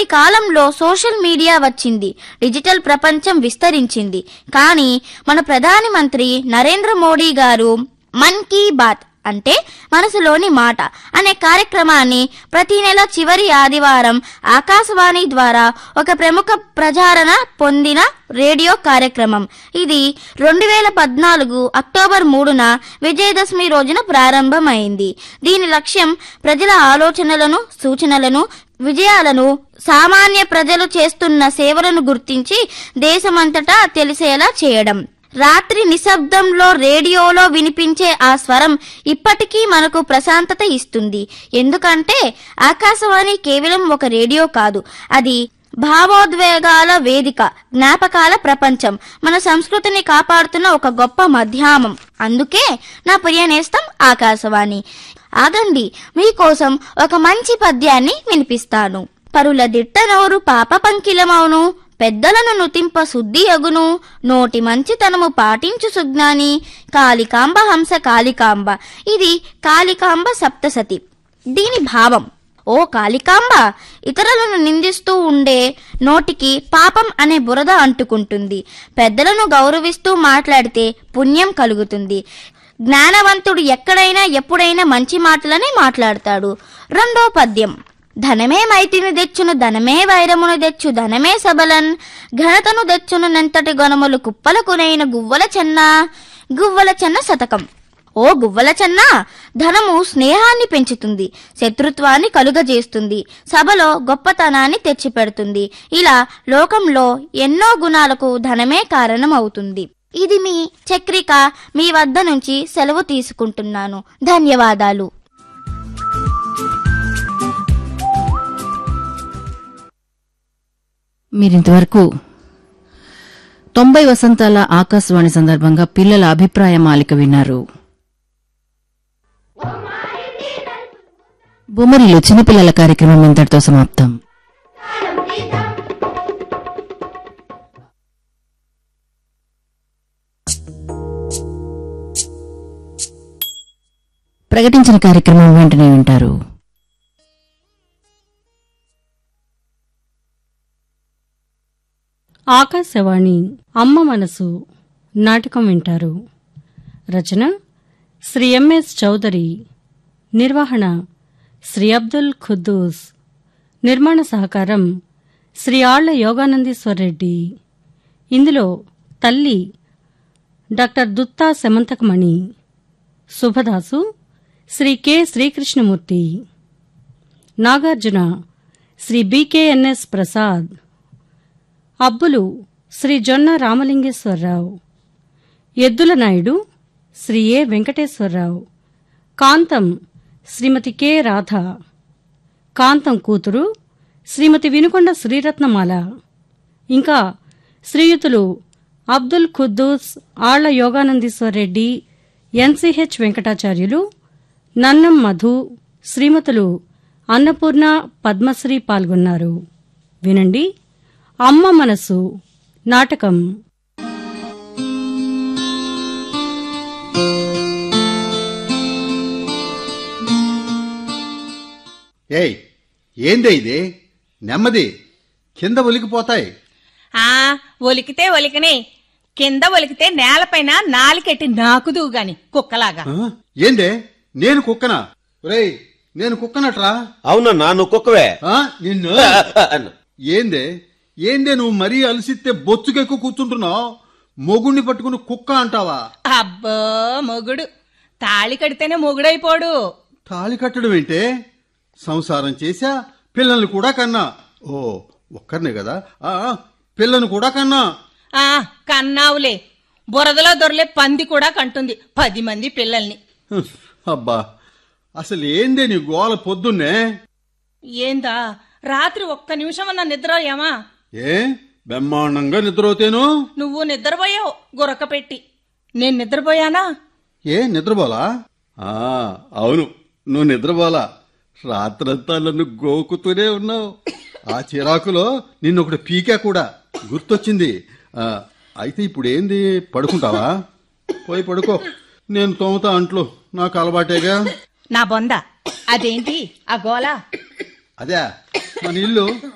కాలంలో social media వచ్చింది digital ప్రపంచం విస్తరించింది కానీ మన ప్రధాని మంత్రి నరేంద్ర మోడీ గారు మన్ కీ బాత్ అంటే మనసులోని మాట అనే కార్యక్రమాన్ని ప్రతి నెల చివరి ఆదివారం ఆకాశవాణి ద్వారా ఒక ప్రముఖ ప్రచారణ పొందిన రేడియో కార్యక్రమం ఇది రెండు వేల పద్నాలుగు అక్టోబర్ మూడున విజయదశమి రోజున ప్రారంభమైంది దీని లక్ష్యం ప్రజల ఆలోచనలను సూచనలను విజయాలను సామాన్య ప్రజలు చేస్తున్న సేవలను గుర్తించి దేశమంతటా తెలిసేలా చేయడం రాత్రి నిశ్శబ్దంలో రేడియోలో వినిపించే ఆ స్వరం ఇప్పటికీ మనకు ప్రశాంతత ఇస్తుంది ఎందుకంటే ఆకాశవాణి కేవలం ఒక రేడియో కాదు అది భావోద్వేగాల వేదిక జ్ఞాపకాల ప్రపంచం మన సంస్కృతిని కాపాడుతున్న ఒక గొప్ప మధ్యామం అందుకే నా ప్రియ నేస్తం ఆకాశవాణి ఆగండి మీకోసం ఒక మంచి పద్యాన్ని వినిపిస్తాను పరుల దిట్ట నోరు పాప పంకిలమవును పెద్దలను నుతింప శుద్ధి అగును నోటి మంచితనము పాటించు సుజ్ఞాని కాళికాంబ హంస కాళికాంబ ఇది కాళికాంబ సప్తసతి దీని భావం ఓ కాళికాంబ ఇతరులను నిందిస్తూ ఉండే నోటికి పాపం అనే బురద అంటుకుంటుంది పెద్దలను గౌరవిస్తూ మాట్లాడితే పుణ్యం కలుగుతుంది జ్ఞానవంతుడు ఎక్కడైనా ఎప్పుడైనా మంచి మాటలనే మాట్లాడతాడు రెండో పద్యం ధనమే మైతిని తెచ్చును ధనమే వైరమును తెచ్చు ధనమే సబలన్ ఘనతను తెచ్చును నెంతటి గొనములు కుప్పలకునైన గువ్వల చెన్న గువ్వల చెన్న శతకం ఓ గువ్వల చెన్న ధనము స్నేహాన్ని పెంచుతుంది శత్రుత్వాన్ని కలుగజేస్తుంది సభలో గొప్పతనాన్ని తెచ్చిపెడుతుంది ఇలా లోకంలో ఎన్నో గుణాలకు ధనమే కారణం అవుతుంది ఇది మీ చక్రిక మీ వద్ద నుంచి సెలవు తీసుకుంటున్నాను ధన్యవాదాలు మీరింతవరకు తొంభై వసంతాల ఆకాశవాణి సందర్భంగా పిల్లల అభిప్రాయ మాలిక విన్నారు బొమ్మరిలో చిన్నపిల్లల కార్యక్రమం ఇంతటితో సమాప్తం ప్రకటించిన కార్యక్రమం వెంటనే వింటారు ఆకాశవాణి అమ్మ మనసు నాటకం వింటారు రచన శ్రీ ఎంఎస్ చౌదరి నిర్వహణ శ్రీ అబ్దుల్ ఖుద్దూస్ నిర్మాణ సహకారం శ్రీ ఆళ్ల యోగానందీశ్వర్ రెడ్డి ఇందులో తల్లి doctor Dutta Semanthakamani Subhadasu Shri K Srikrishnamurthy Nagarjuna Shri B K N S Prasad Abbulu Shri Jonna Ramalingeswara Rao Eddula Naidu Shri A Venkateswara Rao Kantham Shrimati K Radha Kantham కూతురు శ్రీమతి వినుకొండ శ్రీరత్నమాల ఇంకా శ్రీయుతులు అబ్దుల్ ఖుద్దూస్ ఆళ్ల యోగానందీశ్వర్ రెడ్డి ఎన్సిహెచ్ వెంకటాచార్యులు నన్నం మధు శ్రీమతులు అన్నపూర్ణ పద్మశ్రీ పాల్గొన్నారు వినండి అమ్మ మనసు నాటకం ఏయ్ ఏందే ఇది నెమ్మది కింద ఒలికిపోతాయి ఆ ఒలికితే ఒలికనే కింద ఒలికితే నేలపైన నాలికెట్టి నాకుదు గాని కుక్కలాగా ఆ? ఏందే నేను కుక్కనా రేయ్ నేను కుక్కనట్రా అవునన్నా నువ్వు కుక్కవే ఆ? నిన్ను ఏందే ఏందే నువ్వు మరీ అలసిస్తే బొచ్చుకెక్కు కూర్చుంటున్నావు మొగుణ్ణి పట్టుకుని కుక్క అంటావా అబ్బో మొగుడు తాళి కడితేనే మొగుడైపోడు తాళి కట్టడం ఏంటే సంసారం చేశా పిల్లల్ని కూడా కన్నా ఓ ఒక్కరినే కదా ఆ పిల్లను కూడా కన్నా ఆ కన్నావులే బురదలో దొరలే పంది కూడా కంటుంది పది మంది పిల్లల్ని హ్మ్, అబ్బా అసలు ఏందే నీ గోల పొద్దున్నే ఏందా రాత్రి ఒక్క నిమిషం అన్న నిద్రపోయామా ఏ బ్రహ్మాండంగా నిద్రపోతేను నువ్వు నిద్రపోయావు గురక పెట్టి నేను నిద్రపోయానా ఏ నిద్రపోలా ఆ అవును నువ్వు నిద్రపోలా రాత్రంతా నన్ను గోకుతూనే ఉన్నావు ఆ చిరాకులో నిన్నొకటి పీకా కూడా గుర్తొచ్చింది ఆ, అయితే ఇప్పుడు ఏంది పడుకుంటావా పోయి పడుకో నేను తోముతా అంట్లు నాకు అలవాటేగా నా బొంద అదేంటి ఆ గోల అదే మన ఇల్లు